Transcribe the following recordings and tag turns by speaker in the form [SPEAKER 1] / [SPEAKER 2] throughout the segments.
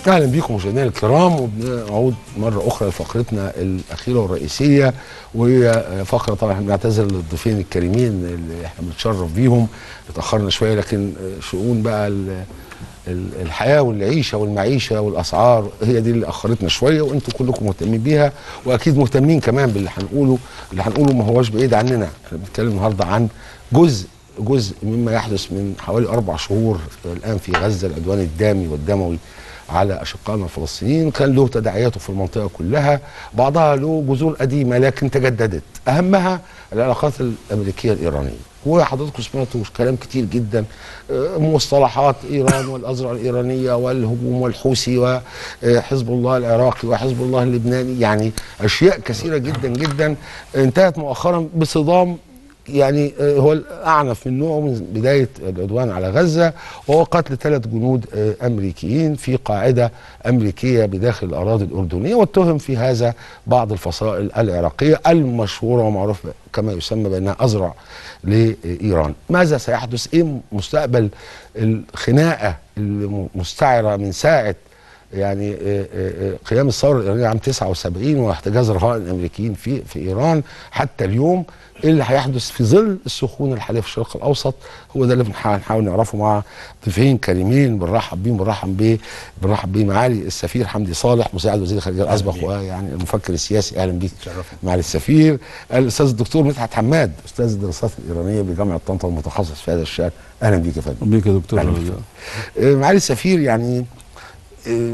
[SPEAKER 1] اهلا بكم مشاهدينا الكرام وبنعود مره اخرى لفقرتنا الاخيره والرئيسيه وهي فقره طبعا احنا بنعتذر للضيفين الكريمين اللي احنا بنتشرف بيهم اتاخرنا شويه لكن شؤون بقى ال- ال- الحياه والعيشه والمعيشه والاسعار هي دي اللي اخرتنا شويه وانتم كلكم مهتمين بيها واكيد مهتمين كمان باللي هنقوله اللي هنقوله ما هوش بعيد عننا احنا بنتكلم النهارده عن جزء جزء مما يحدث من حوالي اربع شهور الان في غزه العدوان الدامي والدموي على اشقائنا الفلسطينيين كان له تداعياته في المنطقه كلها بعضها له جذور قديمه لكن تجددت اهمها العلاقات الامريكيه الايرانيه وحضراتكم سمعتوا كلام كتير جدا آه، مصطلحات ايران والازرع الايرانيه والهجوم والحوثي وحزب الله العراقي وحزب الله اللبناني يعني اشياء كثيره جدا جدا انتهت مؤخرا بصدام يعني آه، هو الاعنف من نوعه من بدايه العدوان على غزه وهو قتل ثلاث جنود آه، امريكيين في قاعده امريكيه بداخل الاراضي الاردنيه واتهم في هذا بعض الفصائل العراقيه المشهوره ومعروف كما يسمى بانها ازرع لايران. ماذا سيحدث؟ ايه مستقبل الخناقه المستعره من ساعه يعني آه، آه، آه، قيام الثوره الايرانيه عام 79 واحتجاز رهائن الامريكيين في في ايران حتى اليوم ايه اللي هيحدث في ظل السخونه الحاليه في الشرق الاوسط هو ده اللي بنحاول نحاول نعرفه مع ضيفين كريمين بنرحب بيهم بنرحب بيه بنرحب بيه معالي السفير حمدي صالح مساعد وزير الخارجيه الاسبق ويعني المفكر السياسي اهلا بيك
[SPEAKER 2] شرفنا.
[SPEAKER 1] معالي السفير الاستاذ الدكتور مدحت حماد استاذ الدراسات الايرانيه بجامعه طنطا المتخصص في هذا الشان اهلا بيك يا فندم
[SPEAKER 3] بيك يا دكتور
[SPEAKER 1] أهلا بيك. آه، معالي السفير يعني آه،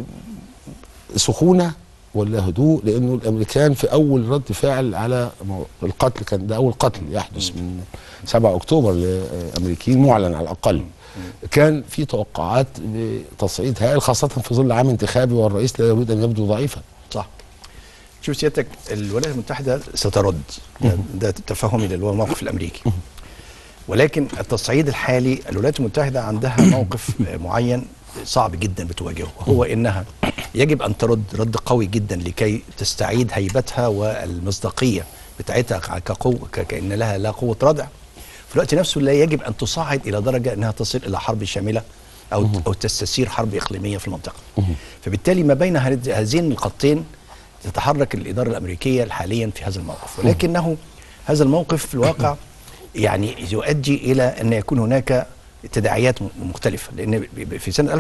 [SPEAKER 1] سخونه ولا هدوء لانه الامريكان في اول رد فعل على مو- القتل كان ده اول قتل يحدث من 7 اكتوبر لامريكيين معلن على الاقل كان في توقعات بتصعيد هائل خاصه في ظل عام انتخابي والرئيس لا يريد ان يبدو ضعيفا
[SPEAKER 2] صح شوف سيادتك الولايات المتحده سترد ده, ده تفهمي للموقف الامريكي ولكن التصعيد الحالي الولايات المتحده عندها موقف معين صعب جدا بتواجهه هو انها يجب ان ترد رد قوي جدا لكي تستعيد هيبتها والمصداقيه بتاعتها كقوه ك- كان لها لا قوه ردع في الوقت نفسه لا يجب ان تصعد الى درجه انها تصل الى حرب شامله او او تستثير حرب اقليميه في المنطقه فبالتالي ما بين هذ- هذين الخطين تتحرك الاداره الامريكيه حاليا في هذا الموقف ولكنه هذا الموقف في الواقع يعني يؤدي الى ان يكون هناك تداعيات م- مختلفه لان ب- ب- في سنه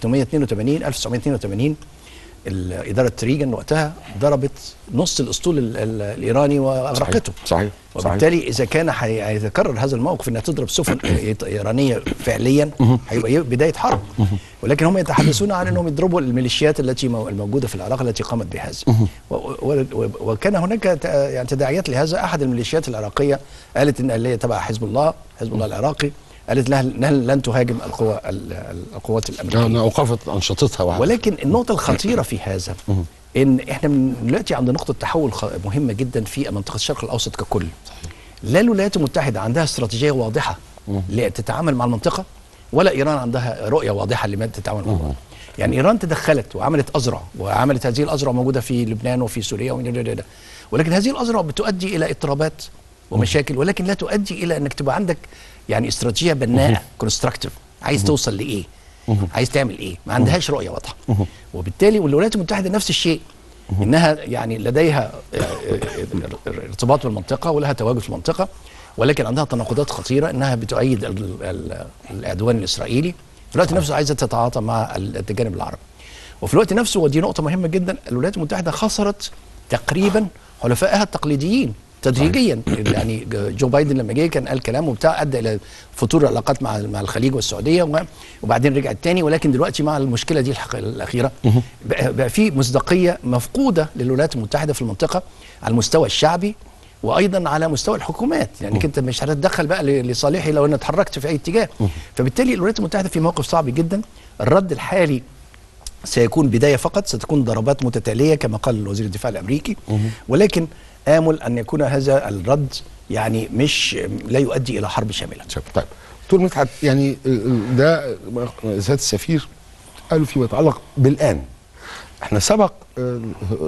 [SPEAKER 2] 1882 1982 ال- اداره ريجن وقتها ضربت نص الاسطول ال- ال- الايراني واغرقته
[SPEAKER 1] صحيح صحيح
[SPEAKER 2] وبالتالي اذا كان حي- هيتكرر هذا الموقف انها تضرب سفن ايرانيه فعليا هيبقى ي- بدايه حرب ولكن هم يتحدثون عن انهم يضربوا الميليشيات التي مو- الموجوده في العراق التي قامت بهذا و- و- و- وكان هناك ت- يعني تداعيات لهذا احد الميليشيات العراقيه قالت ان اللي هي تبع حزب الله حزب الله العراقي قالت لها انها لن تهاجم القوى ال- ال- القوات الامريكيه
[SPEAKER 1] أنا اوقفت انشطتها وع-
[SPEAKER 2] ولكن النقطة الخطيرة في هذا ان احنا من دلوقتي عند نقطة تحول خ- مهمة جدا في منطقة الشرق الاوسط ككل. لا الولايات المتحدة عندها استراتيجية واضحة لتتعامل مع المنطقة ولا ايران عندها رؤية واضحة لما تتعامل مع المنطقة. يعني ايران تدخلت وعملت ازرع وعملت هذه الازرع موجودة في لبنان وفي سوريا ومن- ولكن هذه الازرع بتؤدي الى اضطرابات ومشاكل ولكن لا تؤدي الى انك تبقى عندك يعني استراتيجيه بناءه كونستراكتيف عايز توصل لايه؟ عايز تعمل ايه؟ ما عندهاش رؤيه واضحه وبالتالي والولايات المتحده نفس الشيء انها يعني لديها آه، آه، ارتباط بالمنطقه ولها تواجد في المنطقه ولكن عندها تناقضات خطيره انها بتؤيد ال- ال- العدوان الاسرائيلي في الوقت نفسه عايزه تتعاطى مع الجانب العربي وفي الوقت نفسه ودي نقطه مهمه جدا الولايات المتحده خسرت تقريبا حلفائها التقليديين تدريجيا يعني جو بايدن لما جه كان قال كلام وبتاع ادى الى فتور العلاقات مع مع الخليج والسعوديه و- وبعدين رجعت تاني ولكن دلوقتي مع المشكله دي الحق- الاخيره بقى, بقى في مصداقيه مفقوده للولايات المتحده في المنطقه على المستوى الشعبي وايضا على مستوى الحكومات يعني انت مش هتتدخل بقى ل- لصالحي لو انا اتحركت في اي اتجاه فبالتالي الولايات المتحده في موقف صعب جدا الرد الحالي سيكون بدايه فقط ستكون ضربات متتاليه كما قال وزير الدفاع الامريكي ولكن امل ان يكون هذا الرد يعني مش لا يؤدي الى حرب شامله
[SPEAKER 1] شوف، طيب دكتور مدحت يعني ده سياده السفير قالوا فيما يتعلق بالان احنا سبق آه،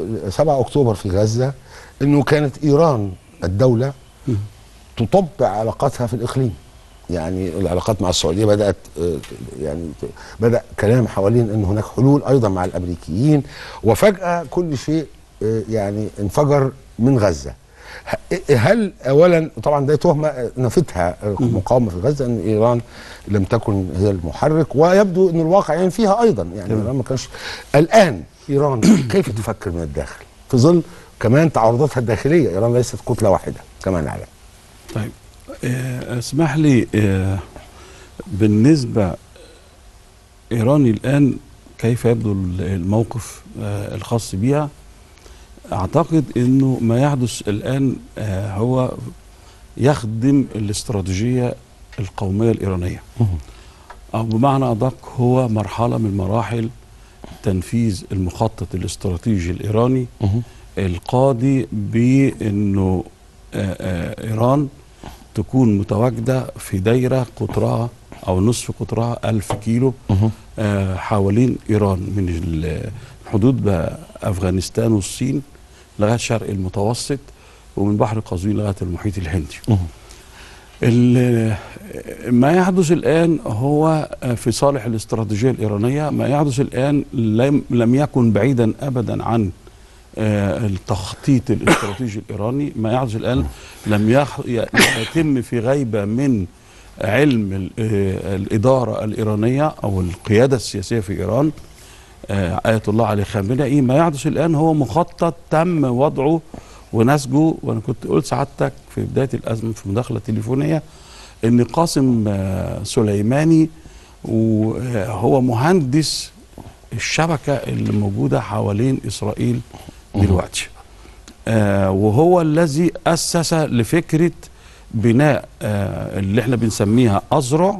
[SPEAKER 1] 7 اكتوبر في غزه انه كانت ايران الدوله تطبع علاقاتها في الاقليم يعني العلاقات مع السعوديه بدات آه، يعني ت- بدا كلام حوالين ان هناك حلول ايضا مع الامريكيين وفجاه كل شيء آه، يعني انفجر من غزه ه- هل اولا طبعا ده تهمه آه، نفتها المقاومه في غزه ان ايران لم تكن هي المحرك ويبدو ان الواقع يعني فيها ايضا يعني ايران ما كانش الان ايران كيف تفكر من الداخل في ظل كمان تعارضاتها الداخليه ايران ليست كتله واحده كما نعلم
[SPEAKER 3] طيب آه، اسمح لي آه، بالنسبة إيران الآن كيف يبدو الموقف آه، الخاص بها أعتقد أنه ما يحدث الآن آه، هو يخدم الاستراتيجية القومية الإيرانية أو بمعنى أدق هو مرحلة من مراحل تنفيذ المخطط الاستراتيجي الإيراني القاضي بأنه آه، آه، إيران تكون متواجدة في دايرة قطرها أو نصف قطرها ألف كيلو آه، حوالين إيران من ال- حدود بقى أفغانستان والصين لغاية شرق المتوسط ومن بحر قزوين لغاية المحيط الهندي ال- ما يحدث الآن هو في صالح الاستراتيجية الإيرانية ما يحدث الآن لم, لم يكن بعيدا أبدا عن آه، التخطيط الاستراتيجي الإيراني ما يحدث الآن لم يح- ي- يتم في غيبة من علم ال- آه، الإدارة الإيرانية أو القيادة السياسية في إيران آه، آية الله عليه خامنئي ما يحدث الآن هو مخطط تم وضعه ونسجه وأنا كنت قلت سعادتك في بداية الأزمة في مداخلة تليفونية إن قاسم آه، سليماني وهو مهندس الشبكة اللي موجودة حوالين إسرائيل دلوقتي آه وهو الذي أسس لفكرة بناء آه اللي احنا بنسميها أذرع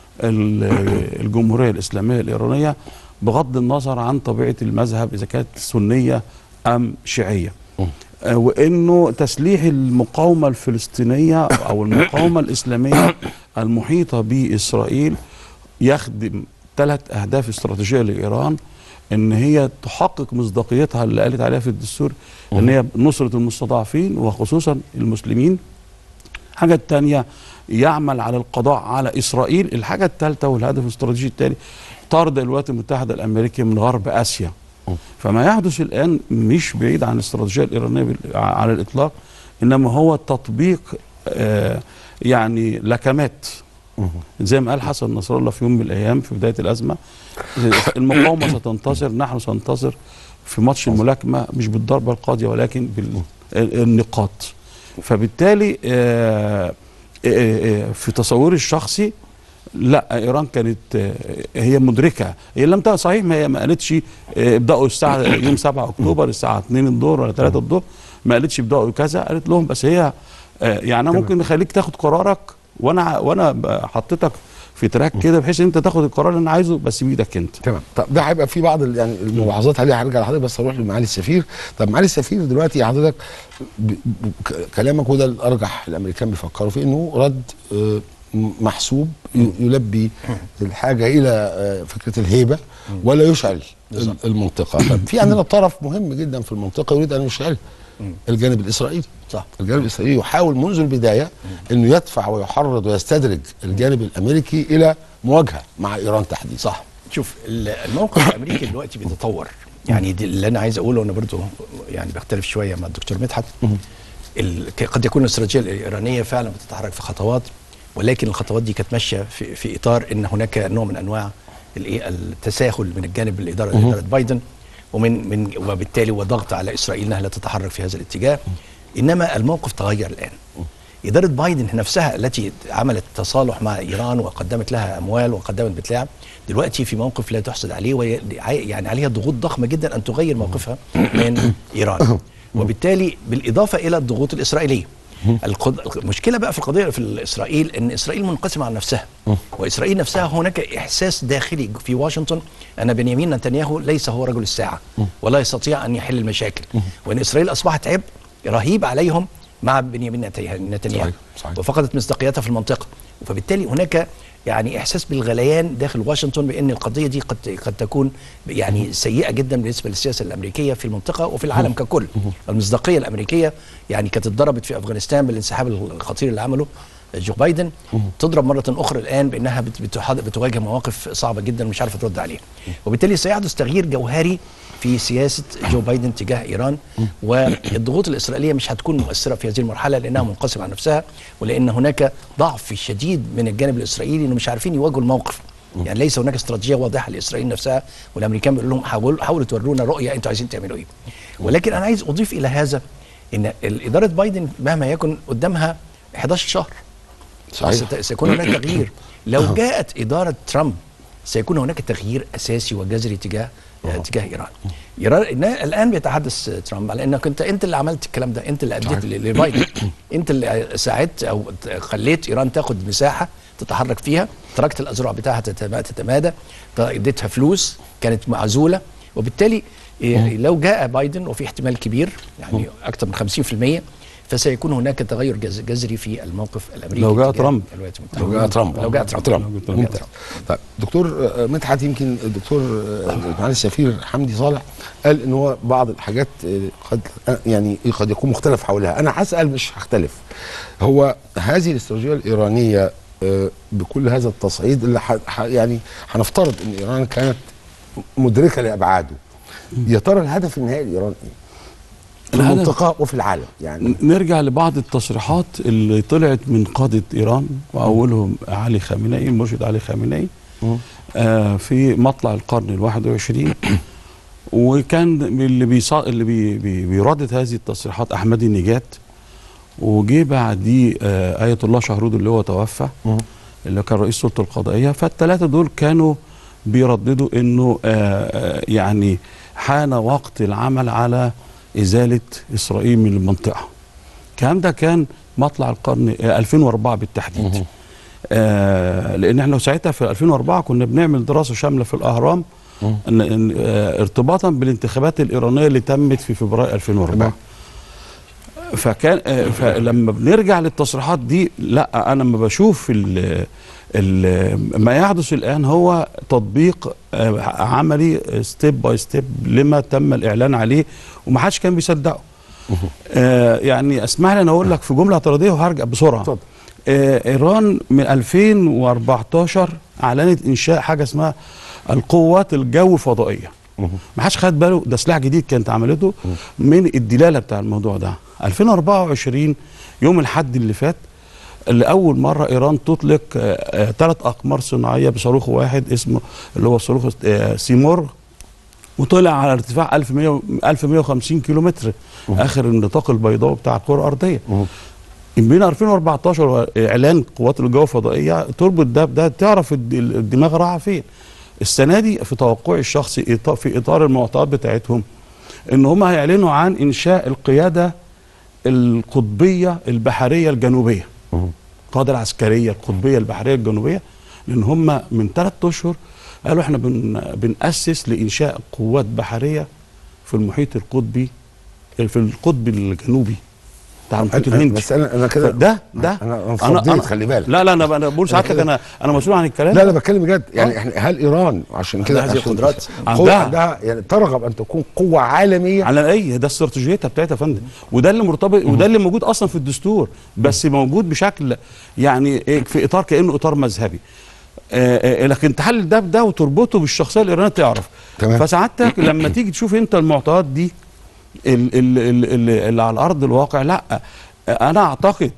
[SPEAKER 3] ال- الجمهورية الإسلامية الإيرانية بغض النظر عن طبيعة المذهب إذا كانت سنية أم شيعية آه، وانه تسليح المقاومه الفلسطينيه او المقاومه الاسلاميه المحيطه باسرائيل يخدم ثلاث اهداف استراتيجيه لايران ان هي تحقق مصداقيتها اللي قالت عليها في الدستور ان هي نصره المستضعفين وخصوصا المسلمين الحاجه الثانيه يعمل على القضاء على اسرائيل الحاجه الثالثه والهدف الاستراتيجي الثاني طرد الولايات المتحده الامريكيه من غرب اسيا فما يحدث الان مش بعيد عن الاستراتيجيه الايرانيه بال- على الاطلاق انما هو تطبيق آه يعني لكمات زي ما قال حسن نصر الله في يوم من الايام في بدايه الازمه المقاومه ستنتصر نحن سننتصر في ماتش الملاكمه مش بالضربه القاضيه ولكن بالنقاط فبالتالي آه آه آه في تصوري الشخصي لا ايران كانت آه، هي مدركه هي لم تقل صحيح ما هي ما قالتش آه، ابداوا الساعه يوم 7 اكتوبر الساعه 2 الظهر ولا 3 الظهر ما قالتش ابداوا كذا قالت لهم بس هي آه، يعني انا ممكن نخليك تاخد قرارك وانا وانا ب- حطيتك في تراك كده بحيث ان انت تاخد القرار اللي انا عايزه بس بايدك انت
[SPEAKER 1] تمام طب ده هيبقى في بعض ال- يعني الملاحظات عليها هرجع لحضرتك بس اروح لمعالي السفير طب معالي السفير دلوقتي حضرتك ب- ب- ك- كلامك وده الارجح الامريكان بيفكروا فيه انه رد آه، م- محسوب ي- يلبي الحاجه الى آه، فكره الهيبه ولا يشعل ال- المنطقه طب في عندنا طرف مهم جدا في المنطقه يريد ان يشعل الجانب الاسرائيلي
[SPEAKER 2] صح
[SPEAKER 1] الجانب الاسرائيلي يحاول منذ البدايه انه يدفع ويحرض ويستدرج الجانب الامريكي الى مواجهه مع ايران تحديدا
[SPEAKER 2] صح شوف ال- الموقف الامريكي دلوقتي بيتطور يعني دي اللي انا عايز اقوله انا برضو يعني بختلف شويه مع الدكتور مدحت ال- ك- قد يكون الاستراتيجيه الايرانيه فعلا بتتحرك في خطوات ولكن الخطوات دي كانت ماشيه في, في اطار ان هناك نوع من انواع الايه التساهل من الجانب الاداره اداره بايدن ومن من وبالتالي وضغط على اسرائيل انها لا تتحرك في هذا الاتجاه انما الموقف تغير الان إدارة بايدن نفسها التي عملت تصالح مع إيران وقدمت لها أموال وقدمت بتلاعب دلوقتي في موقف لا تحسد عليه وهي يعني عليها ضغوط ضخمة جدا أن تغير موقفها من إيران وبالتالي بالإضافة إلى الضغوط الإسرائيلية القض... المشكلة بقى في القضية في إسرائيل أن إسرائيل منقسمة عن نفسها وإسرائيل نفسها هناك إحساس داخلي في واشنطن أن بنيامين نتنياهو ليس هو رجل الساعة ولا يستطيع أن يحل المشاكل وأن إسرائيل أصبحت عبء رهيب عليهم مع بنيامين نتنياهو
[SPEAKER 1] صحيح، صحيح.
[SPEAKER 2] وفقدت مصداقيتها في المنطقه فبالتالي هناك يعني احساس بالغليان داخل واشنطن بان القضيه دي قد قد تكون يعني سيئه جدا بالنسبه للسياسه الامريكيه في المنطقه وفي العالم ككل المصداقيه الامريكيه يعني كانت اتضربت في افغانستان بالانسحاب الخطير اللي عمله جو بايدن تضرب مره اخرى الان بانها بت- بتحاض- بتواجه مواقف صعبه جدا ومش عارفه ترد عليها وبالتالي سيحدث تغيير جوهري في سياسه جو بايدن تجاه ايران والضغوط الاسرائيليه مش هتكون مؤثره في هذه المرحله لانها منقسمه عن نفسها ولان هناك ضعف شديد من الجانب الاسرائيلي انه مش عارفين يواجهوا الموقف يعني ليس هناك استراتيجيه واضحه لاسرائيل نفسها والامريكان بيقولوا لهم حاولوا حاولوا تورونا رؤيه انتوا عايزين تعملوا ايه ولكن انا عايز اضيف الى هذا ان اداره بايدن مهما يكن قدامها 11 شهر
[SPEAKER 1] صحيح
[SPEAKER 2] ست- سيكون هناك تغيير لو جاءت اداره ترامب سيكون هناك تغيير اساسي وجذري تجاه تجاه ايران. ايران إن- الان بيتحدث ترامب على انك انت انت اللي عملت الكلام ده انت اللي اديت ل- لبايدن انت اللي ساعدت او ت- خليت ايران تاخد مساحه تتحرك فيها تركت الاذرع بتاعها تتما- تتمادى ت- اديتها فلوس كانت معزوله وبالتالي إيه، لو جاء بايدن وفي احتمال كبير يعني اكثر من 50% فسيكون هناك تغير جز- جذري في الموقف الامريكي
[SPEAKER 3] لو جاء
[SPEAKER 2] تجاه
[SPEAKER 3] ترامب.
[SPEAKER 2] الولايات المتحدة.
[SPEAKER 1] لو جاء ترامب
[SPEAKER 2] لو جاء ترامب
[SPEAKER 1] ترامب
[SPEAKER 3] لو جاء
[SPEAKER 2] ترامب.
[SPEAKER 1] ممتاز. طيب دكتور آه، مدحت يمكن الدكتور آه، معالي السفير حمدي صالح قال ان هو بعض الحاجات آه، قد آه، يعني قد يكون مختلف حولها انا هسال مش هختلف هو هذه الاستراتيجيه الايرانيه آه، بكل هذا التصعيد اللي ح- ح- يعني هنفترض ان ايران كانت مدركه لابعاده يا ترى الهدف النهائي لايران ايه؟ في
[SPEAKER 3] الهدف-
[SPEAKER 1] المنطقه وفي العالم يعني
[SPEAKER 3] نرجع لبعض التصريحات اللي طلعت من قادة إيران وأولهم علي خامنئي المرشد علي خامنئي آه في مطلع القرن الواحد وعشرين وكان اللي بيصا... اللي بي... بي... بيردد هذه التصريحات أحمدي نجات وجي بعديه آه آية الله شهرود اللي هو توفى اللي كان رئيس السلطة القضائية فالثلاثة دول كانوا بيرددوا انه آه آه، يعني حان وقت العمل على إزالة إسرائيل من المنطقة الكلام ده كان مطلع القرن آه 2004 بالتحديد آه لان احنا ساعتها في 2004 كنا بنعمل دراسه شامله في الاهرام إن إن آه ارتباطا بالانتخابات الايرانيه اللي تمت في فبراير 2004 فكان آه فلما بنرجع للتصريحات دي لا انا لما بشوف ال ال ما يحدث الان هو تطبيق آه عملي ستيب باي ستيب لما تم الاعلان عليه ومحدش كان بيصدقه آه يعني اسمح لي انا اقول لك في جمله اعتراضيه وهرجع بسرعه
[SPEAKER 1] اتفضل.
[SPEAKER 3] آه ايران من 2014 اعلنت انشاء حاجه اسمها القوات الجو الفضائيه ما حدش خد باله ده سلاح جديد كانت عملته من الدلاله بتاع الموضوع ده 2024 يوم الحد اللي فات لاول مره ايران تطلق ثلاث اقمار صناعيه بصاروخ واحد اسمه اللي هو صاروخ آه سيمور وطلع على ارتفاع 1100 1150 كيلو متر اخر النطاق البيضاء بتاع الكره الارضيه بين 2014 واعلان قوات الجو الفضائيه تربط ده بده تعرف الد- الدماغ رايحه فين السنه دي في توقعي الشخصي إطا- في اطار المعطيات بتاعتهم ان هم هيعلنوا عن انشاء القياده القطبيه البحريه الجنوبيه القاده العسكريه القطبيه البحريه الجنوبيه لان هم من ثلاث اشهر قالوا احنا بن بنأسس لانشاء قوات بحريه في المحيط القطبي في القطب الجنوبي بتاع المحيط الهندي
[SPEAKER 1] بس انا انا كده
[SPEAKER 3] ده ده
[SPEAKER 1] انا انفضيت خلي بالك
[SPEAKER 3] لا لا انا انا بقول ساعتك
[SPEAKER 1] كده-
[SPEAKER 3] انا انا مسؤول عن الكلام
[SPEAKER 1] لا لا بتكلم بجد يعني احنا هل ايران عشان كده
[SPEAKER 2] عندها هذه
[SPEAKER 1] عشان
[SPEAKER 2] القدرات؟
[SPEAKER 1] قوة
[SPEAKER 3] عندها.
[SPEAKER 1] عندها يعني ترغب ان تكون قوه عالميه
[SPEAKER 3] على اي ده استراتيجيتها بتاعتها يا فندم وده اللي مرتبط وده اللي موجود اصلا في الدستور بس موجود بشكل يعني إيه في اطار كانه اطار مذهبي آه، آه، لكن تحلل ده بده وتربطه بالشخصيه الايرانيه تعرف
[SPEAKER 1] تمام.
[SPEAKER 3] فسعادتك لما تيجي تشوف انت المعطيات دي ال- ال- ال- ال- اللي على ارض الواقع لا آه، انا اعتقد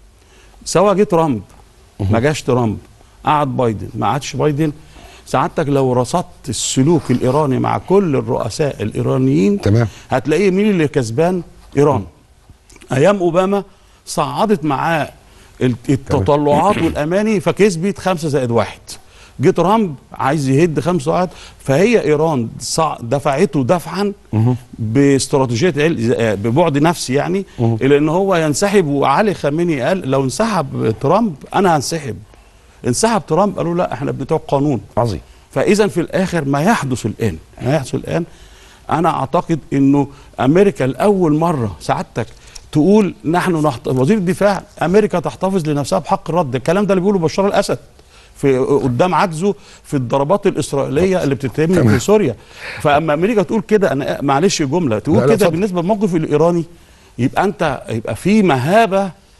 [SPEAKER 3] سواء جه ترامب ما جاش ترامب قعد بايدن ما قعدش بايدن سعادتك لو رصدت السلوك الايراني مع كل الرؤساء الايرانيين
[SPEAKER 1] تمام.
[SPEAKER 3] هتلاقيه مين اللي كسبان ايران ايام اوباما صعدت معاه الت- التطلعات والاماني فكسبت خمسة زائد واحد جه ترامب عايز يهد خمسة واحد فهي ايران صع- دفعته دفعا باستراتيجيه عل- آه، ببعد نفسي يعني الى ان هو ينسحب وعلي خامنئي قال لو انسحب ترامب انا هنسحب انسحب ترامب قالوا لا احنا بتوع قانون
[SPEAKER 1] عظيم
[SPEAKER 3] فاذا في الاخر ما يحدث الان ما يحدث الان انا اعتقد انه امريكا لاول مره سعادتك تقول نحن نحت... وزير الدفاع امريكا تحتفظ لنفسها بحق الرد الكلام ده اللي بيقوله بشار الاسد في قدام عجزه في الضربات الاسرائيليه اللي بتتم
[SPEAKER 1] تمام.
[SPEAKER 3] في سوريا فاما امريكا تقول كده انا معلش جمله
[SPEAKER 1] لا،
[SPEAKER 3] تقول
[SPEAKER 1] لا،
[SPEAKER 3] كده
[SPEAKER 1] اتفضل.
[SPEAKER 3] بالنسبه للموقف الايراني يبقى انت يبقى في مهابه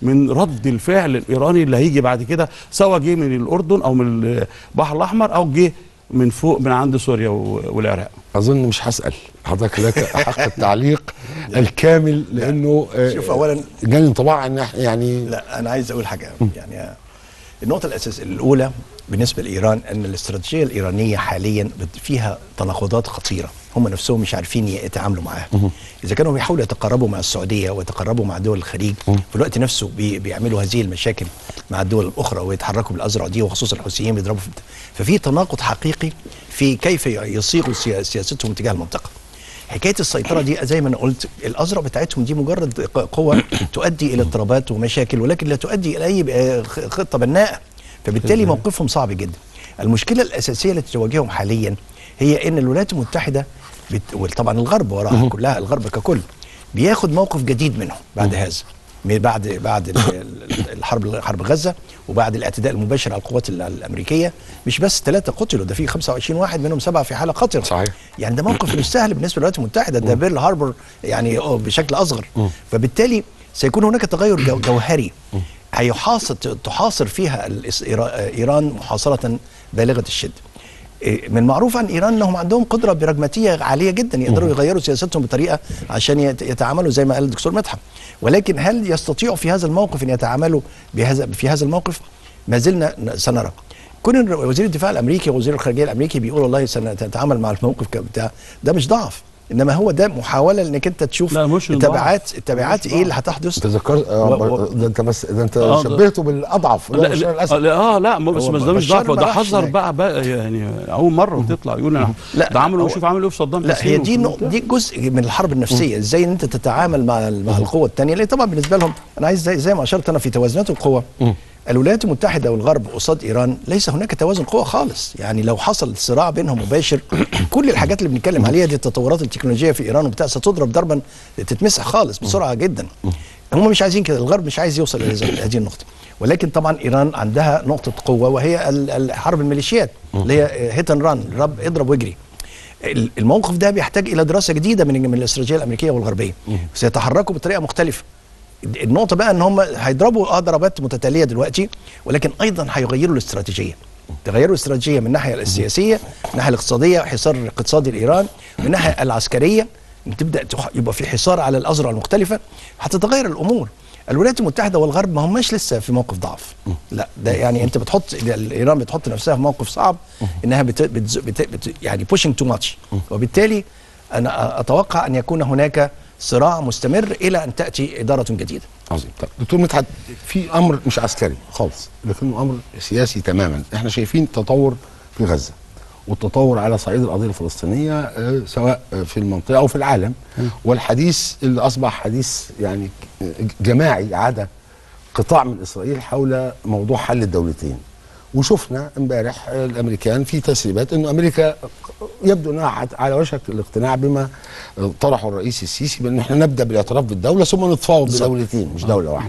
[SPEAKER 3] من رد الفعل الايراني اللي هيجي بعد كده سواء جه من الاردن او من البحر الاحمر او جه من فوق من عند سوريا و- والعراق
[SPEAKER 1] اظن مش هسال حضرتك لك حق التعليق الكامل لانه آه،
[SPEAKER 2] شوف أولاً-
[SPEAKER 1] جالي انطباع ان إحنا يعني
[SPEAKER 2] لا انا عايز اقول حاجه يعني النقطه الاساسيه الاولى بالنسبه لايران ان الاستراتيجيه الايرانيه حاليا بت- فيها تناقضات خطيره هم نفسهم مش عارفين يتعاملوا معاها اذا كانوا بيحاولوا يتقربوا مع السعوديه ويتقربوا مع دول الخليج في الوقت نفسه بي بيعملوا هذه المشاكل مع الدول الاخرى ويتحركوا بالازرع دي وخصوصا الحوثيين بيضربوا في ففي تناقض حقيقي في كيف يصيغوا سيا- سياستهم تجاه المنطقه حكايه السيطره دي زي ما انا قلت الازرع بتاعتهم دي مجرد ق- قوه تؤدي الى اضطرابات ومشاكل ولكن لا تؤدي الى اي آه، خ- خطه بناءه فبالتالي موقفهم صعب جدا المشكله الاساسيه التي تواجههم حاليا هي ان الولايات المتحده بت... وطبعا الغرب وراها كلها الغرب ككل بياخد موقف جديد منهم بعد هذا من بعد بعد ال- ال- الحرب حرب غزه وبعد الاعتداء المباشر على القوات ال- الامريكيه مش بس ثلاثه قتلوا ده في 25 واحد منهم سبعه في حاله خطره
[SPEAKER 1] صحيح.
[SPEAKER 2] يعني ده موقف مش سهل بالنسبه للولايات المتحده ده بيرل هاربور يعني آه بشكل اصغر فبالتالي سيكون هناك تغير جو- جوهري هيحاصر تحاصر فيها الإس- إيرا- ايران محاصره بالغه الشده إيه، من المعروف عن ايران انهم عندهم قدره براجماتيه عاليه جدا يقدروا يغيروا سياستهم بطريقه عشان يت- يتعاملوا زي ما قال الدكتور مدحت ولكن هل يستطيعوا في هذا الموقف ان يتعاملوا بهذا في هذا الموقف ما زلنا ن- سنرى كون إن وزير الدفاع الامريكي ووزير الخارجيه الامريكي بيقول والله سنتعامل مع الموقف ك- بتاع ده مش ضعف انما هو ده محاوله انك انت تشوف
[SPEAKER 3] لا، مش
[SPEAKER 2] التبعات
[SPEAKER 3] ضعف.
[SPEAKER 2] التبعات
[SPEAKER 3] مش
[SPEAKER 2] ايه
[SPEAKER 3] ضعف.
[SPEAKER 2] اللي هتحدث
[SPEAKER 1] انت ذكرت آه،
[SPEAKER 2] و- و-
[SPEAKER 1] ده انت بس ده انت
[SPEAKER 3] آه، ده-
[SPEAKER 1] شبهته بالاضعف اللي هو
[SPEAKER 3] لا
[SPEAKER 1] بشار
[SPEAKER 3] لا
[SPEAKER 1] الاسد
[SPEAKER 3] لا اه لا بس
[SPEAKER 2] هو
[SPEAKER 3] بس ده مش
[SPEAKER 2] بشار
[SPEAKER 3] ضعف
[SPEAKER 2] ما
[SPEAKER 3] ده
[SPEAKER 2] راحش
[SPEAKER 3] حذر
[SPEAKER 2] هناك.
[SPEAKER 3] بقى, بقى يعني اول مره تطلع يقول أنا-
[SPEAKER 2] لا،
[SPEAKER 3] ده عملوا
[SPEAKER 2] هو-
[SPEAKER 3] شوف عملوا ايه في صدام
[SPEAKER 2] لا
[SPEAKER 3] حسين
[SPEAKER 2] هي دي
[SPEAKER 3] وفي
[SPEAKER 2] نق- دي جزء من الحرب النفسيه ازاي ان انت تتعامل مع ال- مع القوه الثانيه لان طبعا بالنسبه لهم انا عايز زي, زي ما اشرت انا في توازنات القوى الولايات المتحده والغرب قصاد ايران ليس هناك توازن قوى خالص يعني لو حصل صراع بينهم مباشر كل الحاجات اللي بنتكلم عليها دي التطورات التكنولوجيه في ايران وبتاع ستضرب ضربا تتمسح خالص بسرعه جدا هم مش عايزين كده الغرب مش عايز يوصل الى هذه- هذه النقطه ولكن طبعا ايران عندها نقطه قوه وهي ال- ال- حرب الميليشيات اللي هي هيت اند ران رب اضرب واجري ال- الموقف ده بيحتاج الى دراسه جديده من من الاستراتيجيه الامريكيه والغربيه سيتحركوا بطريقه مختلفه النقطه بقى ان هم هيضربوا اه ضربات متتاليه دلوقتي ولكن ايضا هيغيروا الاستراتيجيه تغيروا الاستراتيجيه من الناحيه السياسيه من الناحيه الاقتصاديه حصار الاقتصادي لايران من الناحيه العسكريه تبدا تح- يبقى في حصار على الازرع المختلفه هتتغير الامور الولايات المتحده والغرب ما هماش لسه في موقف ضعف لا ده يعني انت بتحط ايران بتحط نفسها في موقف صعب انها بت بت بت بت يعني pushing too much وبالتالي انا اتوقع ان يكون هناك صراع مستمر الى ان تاتي اداره جديده
[SPEAKER 1] عظيم طب دكتور مدحت في امر مش عسكري خالص لكنه امر سياسي تماما احنا شايفين تطور في غزه والتطور على صعيد القضيه الفلسطينيه آه، سواء آه، في المنطقه او في العالم والحديث اللي اصبح حديث يعني ج- جماعي عدا قطاع من اسرائيل حول موضوع حل الدولتين وشفنا امبارح آه، الامريكان في تسريبات انه امريكا يبدو انها عت- على وشك الاقتناع بما آه، طرحه الرئيس السيسي بان احنا نبدا بالاعتراف بالدوله ثم نتفاوض بدولتين مش دوله واحده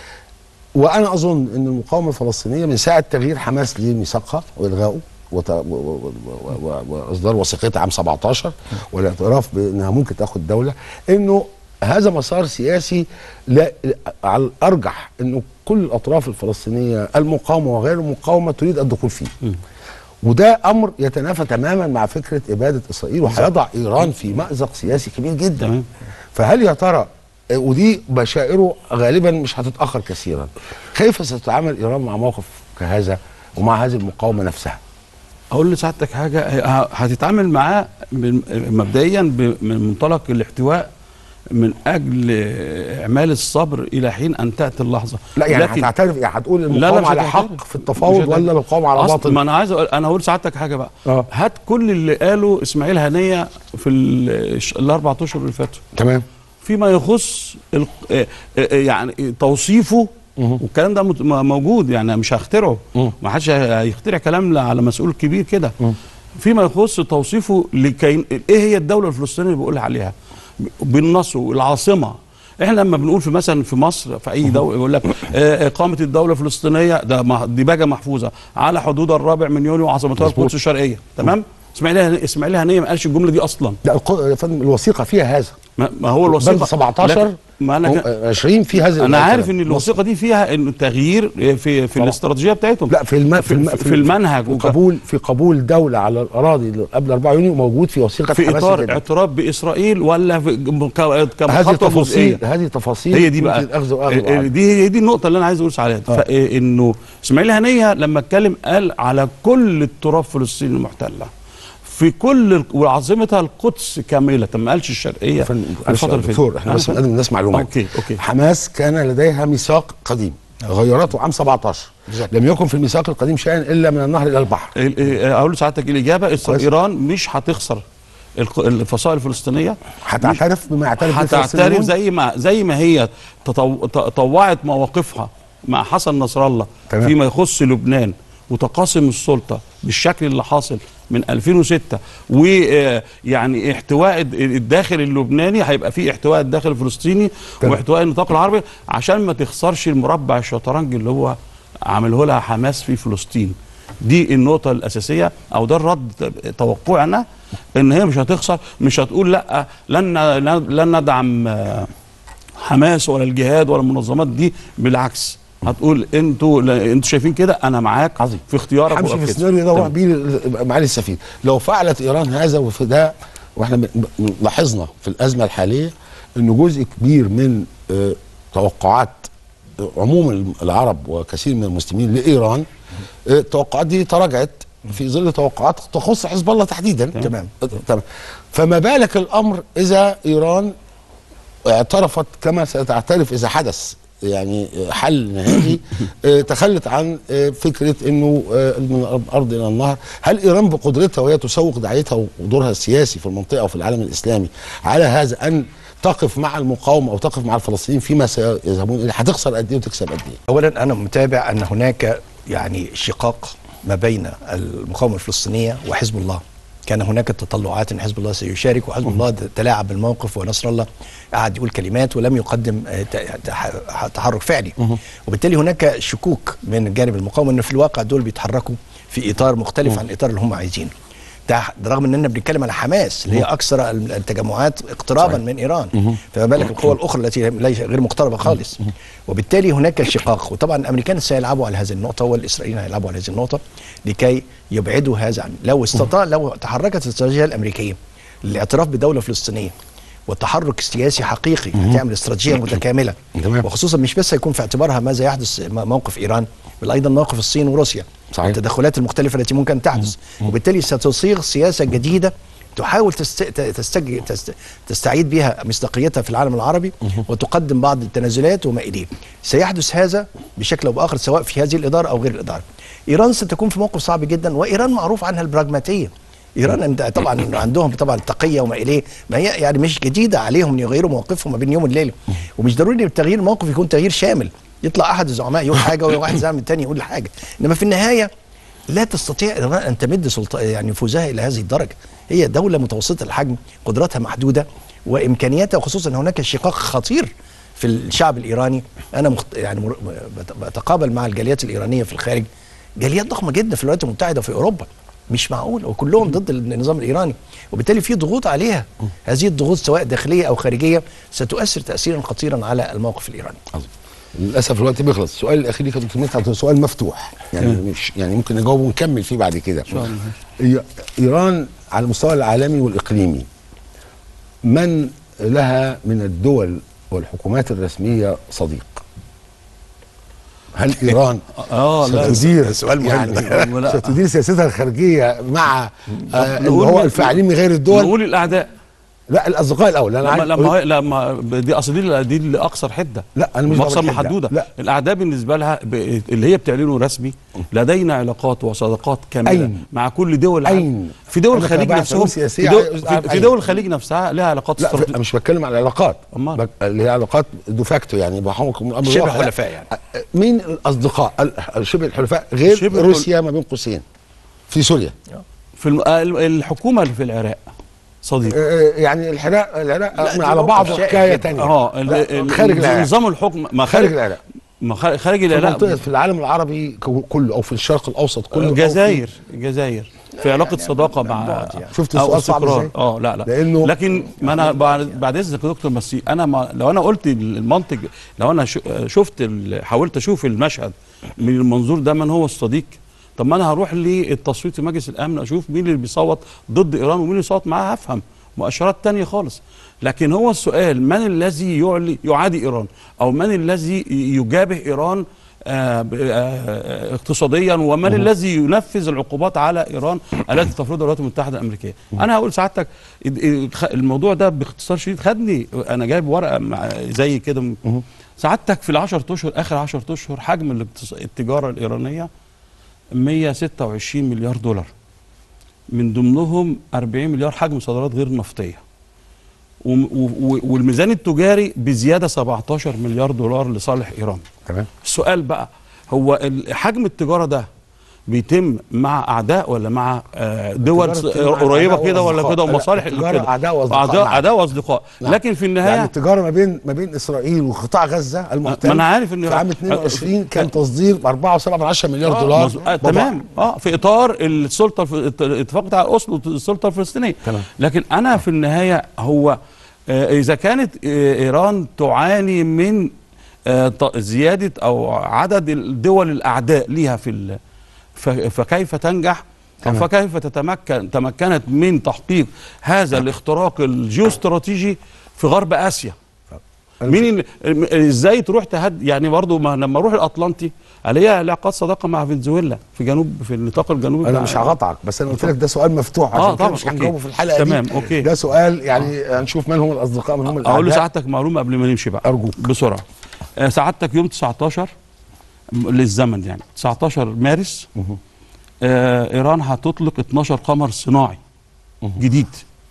[SPEAKER 1] وانا اظن ان المقاومه الفلسطينيه من ساعه تغيير حماس لميثاقها والغائه وت- و- و- و- و- واصدار وثيقتها عام 17 والاعتراف بانها ممكن تاخد دوله انه هذا مسار سياسي لا على الارجح انه كل الاطراف الفلسطينيه المقاومه وغير المقاومه تريد الدخول فيه وده امر يتنافى تماما مع فكره اباده اسرائيل وهيضع ايران في مازق سياسي كبير جدا
[SPEAKER 3] تمام.
[SPEAKER 1] فهل يا ترى ودي بشائره غالبا مش هتتاخر كثيرا كيف ستتعامل ايران مع موقف كهذا ومع هذه المقاومه نفسها
[SPEAKER 3] اقول لسعادتك حاجه ه- هتتعامل معاه من- مبدئيا ب- من منطلق الاحتواء من اجل اعمال الصبر الى حين ان تاتي اللحظه
[SPEAKER 1] لا يعني
[SPEAKER 3] لكن-
[SPEAKER 1] هتعترف يعني هتقول
[SPEAKER 3] لا، لا،
[SPEAKER 1] المقاومه
[SPEAKER 3] مش
[SPEAKER 1] على
[SPEAKER 3] هتعترف.
[SPEAKER 1] حق في التفاوض
[SPEAKER 3] مش
[SPEAKER 1] ولا
[SPEAKER 3] هتعترف.
[SPEAKER 1] المقاومه على
[SPEAKER 3] أصل
[SPEAKER 1] باطل
[SPEAKER 3] ما انا عايز أقول انا هقول سعادتك حاجه بقى
[SPEAKER 1] آه.
[SPEAKER 3] هات كل اللي قاله اسماعيل هنيه في ال- الش- الاربع اشهر اللي فاتوا
[SPEAKER 1] تمام
[SPEAKER 3] فيما يخص ال- آه، آه، يعني توصيفه والكلام ده مت- م- موجود يعني مش هخترعه
[SPEAKER 1] مم.
[SPEAKER 3] ما حدش هيخترع كلام ل- على مسؤول كبير كده فيما يخص توصيفه لكي ايه هي الدوله الفلسطينيه اللي بيقول عليها بالنص والعاصمه احنا لما بنقول في مثلا في مصر في اي دوله يقول لك آه، اقامه الدوله الفلسطينيه ده مح- دي باجه محفوظه على حدود الرابع من يونيو وعاصمتها
[SPEAKER 1] مظبوط.
[SPEAKER 3] القدس الشرقيه تمام اسماعيل هن- اسماعيل هنيه ما قالش الجمله دي اصلا
[SPEAKER 1] لا الق- يا فندم الوثيقه فيها هذا
[SPEAKER 3] ما ما هو الوثيقه
[SPEAKER 1] بند 17
[SPEAKER 3] لكن- ما انا ك-
[SPEAKER 1] 20 في هذا
[SPEAKER 3] انا عارف
[SPEAKER 1] الكلام.
[SPEAKER 3] ان الوثيقه دي فيها انه تغيير في في
[SPEAKER 1] طبعا.
[SPEAKER 3] الاستراتيجيه بتاعتهم
[SPEAKER 1] لا في الم... في, الم...
[SPEAKER 3] في, في المنهج وك-
[SPEAKER 1] وقبول في قبول دوله على الاراضي قبل 4 يونيو موجود في وثيقه
[SPEAKER 3] في
[SPEAKER 1] حماس
[SPEAKER 3] اطار
[SPEAKER 1] الجديدة.
[SPEAKER 3] اعتراف باسرائيل ولا في ك-
[SPEAKER 1] هذه
[SPEAKER 3] كخطوه
[SPEAKER 1] تفاصيل
[SPEAKER 3] جزئيه
[SPEAKER 1] هذه تفاصيل
[SPEAKER 3] هي دي بقى
[SPEAKER 1] يمكن اخذ واخذ
[SPEAKER 3] ال- ال-
[SPEAKER 1] وعد.
[SPEAKER 3] دي هي دي النقطه اللي انا عايز اقول عليها
[SPEAKER 1] آه.
[SPEAKER 3] آه. انه اسماعيل هنيه لما اتكلم قال على كل التراب فلسطين المحتله في كل ال- وعاصمتها القدس كامله ما قالش الشرقيه
[SPEAKER 1] فن-
[SPEAKER 3] في الفتره اللي
[SPEAKER 1] دكتور
[SPEAKER 3] فاتت.
[SPEAKER 1] احنا بس بنقدم للناس معلومات
[SPEAKER 3] اوكي اوكي
[SPEAKER 1] حماس كان لديها ميثاق قديم غيرته عام 17
[SPEAKER 2] بالظبط.
[SPEAKER 1] لم يكن في الميثاق القديم شيئا الا من النهر الى البحر
[SPEAKER 3] ال- ال- اقول لسعادتك الاجابه إسرا-
[SPEAKER 1] كويس.
[SPEAKER 3] ايران مش هتخسر الق- الفصائل الفلسطينيه
[SPEAKER 1] هتعترف بما يعترف به
[SPEAKER 3] هتعترف
[SPEAKER 1] الفلسطينيون؟
[SPEAKER 3] زي ما زي ما هي تطو- ت- طوعت مواقفها مع حسن نصر الله
[SPEAKER 1] تمام.
[SPEAKER 3] فيما يخص لبنان وتقاسم السلطه بالشكل اللي حاصل من 2006 ويعني احتواء الد- الداخل اللبناني هيبقى فيه احتواء الداخل الفلسطيني
[SPEAKER 1] تمام.
[SPEAKER 3] واحتواء النطاق العربي عشان ما تخسرش المربع الشطرنج اللي هو عمله لها حماس في فلسطين دي النقطة الأساسية أو ده الرد توقعنا إن هي مش هتخسر مش هتقول لا لن لن ندعم آه، حماس ولا الجهاد ولا المنظمات دي بالعكس هتقول انتوا لا- انتوا شايفين كده انا معاك
[SPEAKER 1] عظيم.
[SPEAKER 3] في اختيارك
[SPEAKER 1] همشي في
[SPEAKER 3] وأكد.
[SPEAKER 1] السيناريو ده واروح
[SPEAKER 3] تمام.
[SPEAKER 1] بيه ل- معالي السفير لو فعلت ايران هذا وفي ده واحنا ب- ب- لاحظنا في الازمه الحاليه ان جزء كبير من آه، توقعات آه، عموم العرب وكثير من المسلمين لايران آه، التوقعات دي تراجعت في ظل توقعات تخص حزب الله تحديدا
[SPEAKER 2] تمام.
[SPEAKER 1] آه، تمام فما بالك الامر اذا ايران اعترفت كما ستعترف اذا حدث يعني حل نهائي آه، تخلت عن آه، فكره انه آه، من الارض الى النهر هل ايران بقدرتها وهي تسوق دعايتها ودورها السياسي في المنطقه وفي العالم الاسلامي على هذا ان تقف مع المقاومه او تقف مع الفلسطينيين فيما سيذهبون اليه هتخسر قد ايه وتكسب قد ايه
[SPEAKER 2] اولا انا متابع ان هناك يعني شقاق ما بين المقاومه الفلسطينيه وحزب الله كان هناك تطلعات ان حزب الله سيشارك وحزب الله تلاعب بالموقف ونصر الله قعد يقول كلمات ولم يقدم آه، ت- تح- تحرك فعلي وبالتالي هناك شكوك من جانب المقاومه ان في الواقع دول بيتحركوا في اطار مختلف عن الاطار اللي هم عايزينه ده ده رغم اننا بنتكلم على حماس اللي هي اكثر التجمعات اقترابا
[SPEAKER 1] صحيح.
[SPEAKER 2] من ايران فما بالك القوى الاخرى التي ليس غير مقتربه خالص وبالتالي هناك شقاق وطبعا الامريكان سيلعبوا على هذه النقطه والاسرائيليين هيلعبوا على هذه النقطه لكي يبعدوا هذا عن لو استطاع لو تحركت الاستراتيجيه الامريكيه للاعتراف بدوله فلسطينيه والتحرك السياسي حقيقي هتعمل استراتيجيه متكامله
[SPEAKER 1] تمام.
[SPEAKER 2] وخصوصا مش بس هيكون في اعتبارها ماذا يحدث م- موقف ايران بل ايضا موقف الصين وروسيا
[SPEAKER 1] صحيح.
[SPEAKER 2] التدخلات المختلفه التي ممكن تحدث وبالتالي ستصيغ سياسه جديده تحاول تست... تستج... تست... تستعيد بها مصداقيتها في العالم العربي وتقدم بعض التنازلات وما اليه. سيحدث هذا بشكل او باخر سواء في هذه الاداره او غير الاداره. ايران ستكون في موقف صعب جدا وايران معروف عنها البراغماتيه. ايران عند- طبعا عندهم طبعا التقيه وما اليه ما هي يعني مش جديده عليهم ان يغيروا مواقفهم ما بين يوم وليله ومش ضروري ان تغيير الموقف يكون تغيير شامل يطلع احد الزعماء يقول حاجه وواحد زعيم الثاني يقول حاجه انما في النهايه لا تستطيع ايران ان تمد سلطة يعني نفوذها الى هذه الدرجه هي دوله متوسطه الحجم قدراتها محدوده وامكانياتها وخصوصا ان هناك شقاق خطير في الشعب الايراني انا مخت... يعني مر... بت- بتقابل مع الجاليات الايرانيه في الخارج جاليات ضخمه جدا في الولايات المتحده وفي اوروبا مش معقول وكلهم ضد النظام الايراني وبالتالي في ضغوط عليها هذه الضغوط سواء داخليه او خارجيه ستؤثر تاثيرا خطيرا على الموقف الايراني
[SPEAKER 1] عظيم. للاسف الوقت بيخلص السؤال الاخير ليك يا دكتور مدحت هو سؤال مفتوح يعني مش يعني ممكن نجاوبه ونكمل فيه بعد كده إي- ايران على المستوى العالمي والاقليمي من لها من الدول والحكومات الرسميه صديق هل ايران
[SPEAKER 3] اه لا
[SPEAKER 1] ستدير
[SPEAKER 2] سؤال مهم ده.
[SPEAKER 1] يعني
[SPEAKER 3] لا.
[SPEAKER 1] ستدير سياستها الخارجيه مع آه اللي
[SPEAKER 3] نقول-
[SPEAKER 1] هو الفاعلين من غير الدول
[SPEAKER 3] نقول الاعداء
[SPEAKER 1] لا الاصدقاء الاول انا
[SPEAKER 3] لما
[SPEAKER 1] عايز
[SPEAKER 3] لما هي- لما دي اصل دي دي اللي اقصر حده
[SPEAKER 1] لا، أنا مش
[SPEAKER 3] اقصر
[SPEAKER 1] بقول حدة.
[SPEAKER 3] محدوده
[SPEAKER 1] لا.
[SPEAKER 3] الاعداء بالنسبه لها ب... اللي هي بتعلنه رسمي لدينا علاقات وصداقات كامله
[SPEAKER 1] أين؟
[SPEAKER 3] مع كل دول العالم.
[SPEAKER 1] أين؟
[SPEAKER 3] في دول
[SPEAKER 1] أنا
[SPEAKER 3] الخليج
[SPEAKER 1] كباحث
[SPEAKER 3] نفسهم
[SPEAKER 1] علوم
[SPEAKER 3] في
[SPEAKER 1] سياسية
[SPEAKER 3] دول,
[SPEAKER 1] عايز
[SPEAKER 3] في,
[SPEAKER 1] أعرف
[SPEAKER 3] في
[SPEAKER 1] أين؟
[SPEAKER 3] دول الخليج نفسها لها علاقات
[SPEAKER 1] لا
[SPEAKER 3] استراتيجية.
[SPEAKER 1] انا مش بتكلم على العلاقات
[SPEAKER 3] أمال؟
[SPEAKER 1] بك- اللي هي علاقات دوفاكتو يعني بحكم الامر
[SPEAKER 2] شبه
[SPEAKER 1] الواقع.
[SPEAKER 2] حلفاء يعني.
[SPEAKER 1] أ- مين الاصدقاء ال- شبه الحلفاء غير
[SPEAKER 3] شبه
[SPEAKER 1] روسيا ما بين قوسين في سوريا
[SPEAKER 3] في الم... ال- الحكومه اللي في العراق صديق
[SPEAKER 1] آه، يعني العراق العراق
[SPEAKER 2] لا،
[SPEAKER 1] من
[SPEAKER 2] دي
[SPEAKER 1] على
[SPEAKER 2] موقف
[SPEAKER 1] بعض
[SPEAKER 2] شائك
[SPEAKER 1] حكايه
[SPEAKER 2] جدا.
[SPEAKER 1] ثانيه
[SPEAKER 3] اه ال- ال-
[SPEAKER 1] خارج العراق
[SPEAKER 3] نظام الحكم ما
[SPEAKER 1] خارج
[SPEAKER 3] خارج
[SPEAKER 1] العراق
[SPEAKER 3] ما خارج خارج
[SPEAKER 1] في
[SPEAKER 3] العراق
[SPEAKER 1] منطقة في العالم العربي كو- كله او في الشرق الاوسط كله أو في-
[SPEAKER 3] الجزائر الجزائر في علاقه
[SPEAKER 2] يعني
[SPEAKER 3] صداقه
[SPEAKER 2] عن
[SPEAKER 3] مع
[SPEAKER 2] بعد يعني.
[SPEAKER 1] شفت
[SPEAKER 3] أو
[SPEAKER 1] السؤال صعب
[SPEAKER 3] استقرار.
[SPEAKER 1] إزاي؟
[SPEAKER 3] اه لا لا
[SPEAKER 1] لأنه-
[SPEAKER 3] لكن ما انا بعد, بعد اذنك يا دكتور مسي انا ما لو انا قلت المنطق لو انا شو- شفت ال- حاولت اشوف المشهد من المنظور ده من هو الصديق طب ما انا هروح للتصويت في مجلس الامن اشوف مين اللي بيصوت ضد ايران ومين اللي بيصوت معاها هفهم مؤشرات تانية خالص لكن هو السؤال من الذي يعلي يعادي ايران او من الذي يجابه ايران آه، ب- آه، اقتصاديا ومن الذي ينفذ العقوبات على ايران التي تفرضها الولايات المتحده الامريكيه انا هقول سعادتك ال- ال- خ- الموضوع ده باختصار شديد خدني انا جايب ورقه مع زي كده م- سعادتك في العشر اشهر اخر 10 اشهر حجم الاقتص- التجاره الايرانيه 126 مليار دولار من ضمنهم 40 مليار حجم صادرات غير نفطيه وم- و- و- والميزان التجاري بزياده 17 مليار دولار لصالح ايران
[SPEAKER 1] تمام
[SPEAKER 3] السؤال بقى هو ال- حجم التجاره ده بيتم مع اعداء ولا مع آه، دول
[SPEAKER 1] التجارة
[SPEAKER 3] س-
[SPEAKER 1] بتتم مع
[SPEAKER 3] قريبه
[SPEAKER 1] أعداء
[SPEAKER 3] كده ولا
[SPEAKER 1] وأصدقاء.
[SPEAKER 3] كده
[SPEAKER 1] لا،
[SPEAKER 3] ومصالح
[SPEAKER 1] التجارة
[SPEAKER 3] كده
[SPEAKER 1] أعداء وأصدقاء
[SPEAKER 3] اعداء
[SPEAKER 1] معا.
[SPEAKER 3] اعداء واصدقاء
[SPEAKER 1] نعم.
[SPEAKER 3] لكن في
[SPEAKER 1] يعني
[SPEAKER 3] النهايه
[SPEAKER 1] التجاره ما بين ما بين اسرائيل وقطاع غزه المحتل
[SPEAKER 3] ما أنا عارف إن-
[SPEAKER 1] في عام 22 كان تصدير ب 4.7 مليار
[SPEAKER 3] آه،
[SPEAKER 1] دولار
[SPEAKER 3] مظ- آه
[SPEAKER 1] بضائع.
[SPEAKER 3] تمام اه في اطار السلطه الف- الت- الاتفاق بتاع اوسلو السلطه الفلسطينيه
[SPEAKER 1] تمام.
[SPEAKER 3] لكن انا في النهايه هو آه اذا كانت آه ايران تعاني من آه ط- زياده او عدد الدول الاعداء ليها في ال- ف- فكيف تنجح أو
[SPEAKER 1] تمام.
[SPEAKER 3] فكيف تتمكن تمكنت من تحقيق هذا الاختراق الجيوستراتيجي في غرب اسيا مين اللي- ازاي تروح تهد يعني برضو ما لما اروح الاطلنطي عليها علاقات صداقه مع فنزويلا في جنوب في النطاق الجنوبي
[SPEAKER 1] انا
[SPEAKER 3] بتاع-
[SPEAKER 1] مش هقطعك بس انا قلت لك ده سؤال مفتوح
[SPEAKER 3] آه،
[SPEAKER 1] عشان كده
[SPEAKER 3] طبعا،
[SPEAKER 1] مش
[SPEAKER 3] أوكي.
[SPEAKER 1] هنجاوبه في الحلقه
[SPEAKER 3] تمام،
[SPEAKER 1] دي
[SPEAKER 3] أوكي.
[SPEAKER 1] ده سؤال يعني هنشوف من هم الاصدقاء من هم الاعداء
[SPEAKER 3] اقول لسعادتك معلومه قبل ما نمشي بقى
[SPEAKER 1] أرجوك.
[SPEAKER 3] بسرعه آه، سعادتك يوم 19 م- للزمن يعني 19 مارس آه ايران هتطلق 12 قمر صناعي جديد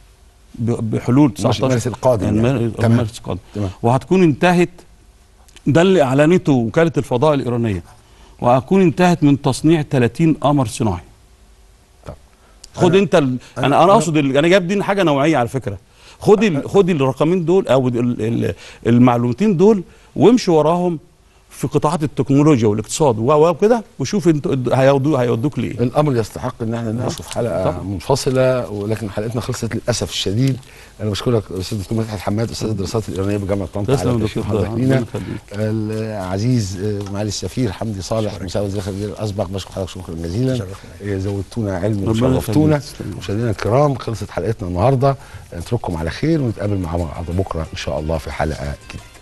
[SPEAKER 3] ب- بحلول 19
[SPEAKER 1] مارس القادم يعني.
[SPEAKER 3] المار-
[SPEAKER 1] تمام.
[SPEAKER 3] مارس القادم
[SPEAKER 1] تمام.
[SPEAKER 3] وهتكون انتهت ده اللي اعلنته وكاله الفضاء الايرانيه وهتكون انتهت من تصنيع 30 قمر صناعي
[SPEAKER 1] طب.
[SPEAKER 3] خد
[SPEAKER 1] أنا-
[SPEAKER 3] انت ال...
[SPEAKER 1] أنا-
[SPEAKER 3] انا انا
[SPEAKER 1] أنا-
[SPEAKER 3] اقصد ال... انا جايب دي حاجه نوعيه على فكره خد ال... خد الرقمين دول او ال... ال... المعلومتين دول وامشي وراهم في قطاعات التكنولوجيا والاقتصاد و- وكده وشوف انتوا هيودوك هيودوك لايه
[SPEAKER 1] الامر يستحق ان احنا نناقشه في حلقه
[SPEAKER 3] طبعا.
[SPEAKER 1] منفصله ولكن حلقتنا خلصت للاسف الشديد انا بشكرك استاذ دكتور مدحت حماد استاذ الدراسات الايرانيه بجامعه طنطا
[SPEAKER 3] تسلم
[SPEAKER 1] على
[SPEAKER 3] يا
[SPEAKER 1] تشريف
[SPEAKER 3] دكتور
[SPEAKER 1] حضرتك
[SPEAKER 3] ربنا
[SPEAKER 1] لينا
[SPEAKER 3] يخليك.
[SPEAKER 1] العزيز آه، معالي السفير حمدي صالح مساعد وزير الخارجيه الاسبق بشكر حضرتك شكرا جزيلا آه، زودتونا علم
[SPEAKER 3] ربنا
[SPEAKER 1] وشرفتونا
[SPEAKER 3] يخليك. تسلم.
[SPEAKER 1] مشاهدينا الكرام خلصت حلقتنا النهارده نترككم على خير ونتقابل مع بعض بكره ان شاء الله في حلقه جديده